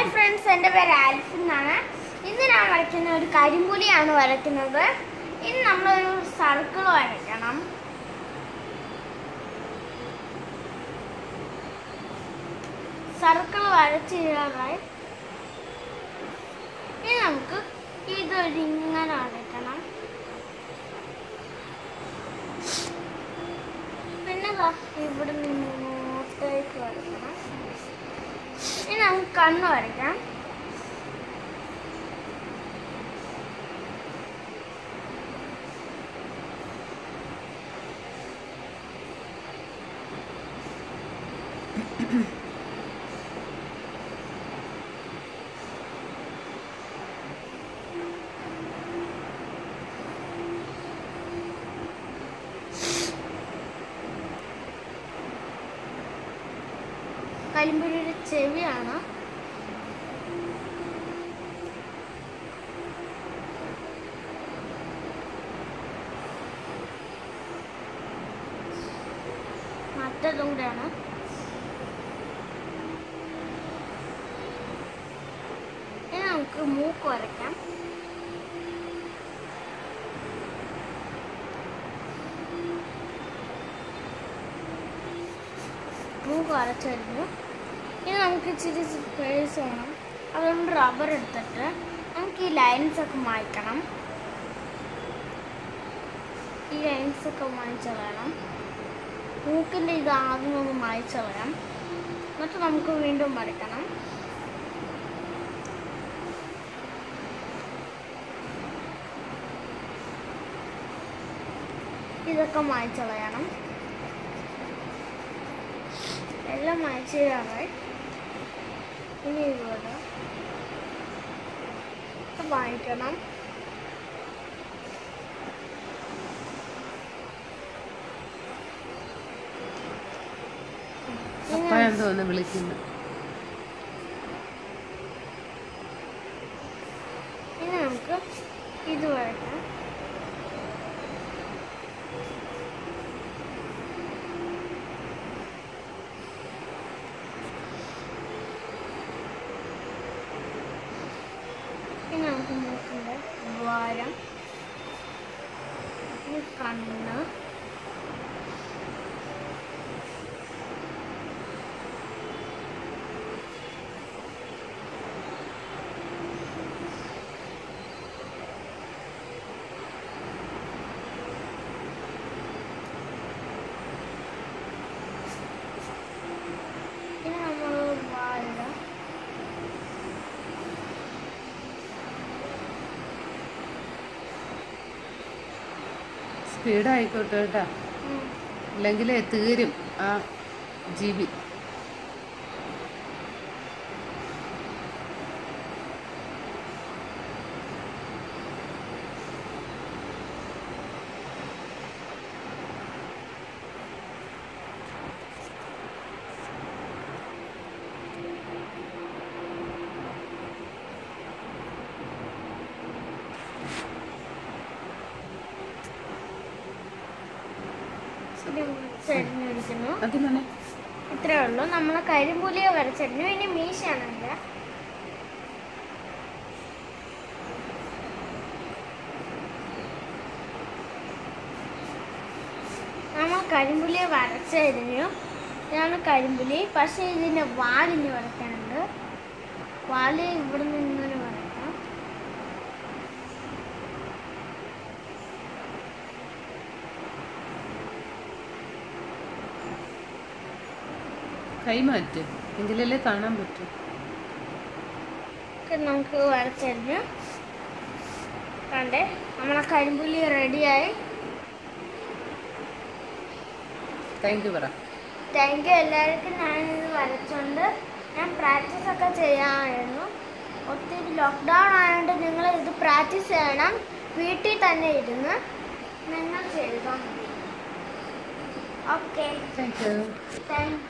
Friends എൻ്റെ പേര് ആൽഫ് എന്നാണ് ഇന്ന് ഞാൻ വരയ്ക്കുന്ന ഒരു കരിമ്പുലിയാണ് വരയ്ക്കുന്നത് ഇന്ന് നമ്മളൊരു സർക്കിൾ വരയ്ക്കണം സർക്കിൾ വരച്ച് തീരാറായി ഇനി നമുക്ക് ഇതൊരു ഇങ്ങനെ വരയ്ക്കണം പിന്നെ ദാ ഇവിടെ നിന്ന് ഇങ്ങോട്ടേക്ക് വരയ്ക്കണം ഇനി നമുക്ക് കണ്ണ് വരയ്ക്കാം കരിമ്പുലിയുടെ ചെവിയാണ് മറ്റതും കൂടെയാണ് ഇനി നമുക്ക് മൂക്ക് വരയ്ക്കാം മൂക്ക് വരച്ചു കഴിഞ്ഞു ഇനി നമുക്ക് ഇച്ചിരി സ്പേസ് വേണം അതുകൊണ്ട് റബ്ബർ എടുത്തിട്ട് നമുക്ക് ഈ ലൈൻസ് ഒക്കെ മായ്ക്കണം ഈ ലൈൻസ് ഒക്കെ മായ്ച്ചു കളയണം മൂക്കിൻ്റെ ഇത് ആദ്യം ഒന്ന് മായ്ച്ചു കളയാം എന്നിട്ട് നമുക്ക് വീണ്ടും വരയ്ക്കണം ഇതൊക്കെ മായ്ച്ചു കളയണം എല്ലാം മായ്ച്ചു തരാറായി ഇനി ഇവിടെ ഇത് വാങ്ങിക്കണം അപ്പ എന്തോന്ന് വിളിക്കുന്നു ഇനി നമുക്ക് ഇത് വരയ്ക്കാം ഇനി നമുക്ക് മൂക്കിൻ്റെ ദ്വാരം ഇനി കണ്ണ് ഇനി നമ്മൾ വാഴ സ്പീഡ് ആയിക്കോട്ടെ കേട്ടാ ഉം. അല്ലെങ്കിൽ തീരും ആ ജി ബി ഇനി വരച്ചരിഞ്ഞിരിക്കുന്നു അത് മോനെ ഇത്രേ ഉള്ളൂ നമ്മൾ കരിമ്പുലിയെ വരച്ചരിഞ്ഞു ഇനി മീശയാണെങ്കിൽ നമ്മൾ കരിമ്പുലിയെ വരച്ചരിഞ്ഞു ഇതാണ് കരിമ്പുലി പക്ഷേ ഇതിൻ്റെ വാലിന് വരയ്ക്കാനുണ്ട് വാല് ഇവിടെ നിന്ന് ഇങ്ങനെ വരയ്ക്കാം കൈ മാറ്റ് എങ്കിലല്ലേ കാണാൻ പറ്റും ഒക്കെ നമുക്ക് വരച്ചരിഞ്ഞു കണ്ടേ നമ്മളെ കരിമ്പുലി റെഡിയായി താങ്ക് യു പറ താങ്ക് യു എല്ലാവർക്കും ഞാനിത് വരച്ചുകൊണ്ട് ഞാൻ പ്രാക്ടീസ് ഒക്കെ ചെയ്യാമായിരുന്നു ഒത്തിരി ലോക്ക്ഡൗൺ ആയതുകൊണ്ട് നിങ്ങൾ ഇത് പ്രാക്ടീസ് ചെയ്യണം വീട്ടിൽ തന്നെ ഇരുന്ന് നിങ്ങൾ ചെയ്താൽ മതി ഓക്കെ താങ്ക് യു താങ്ക്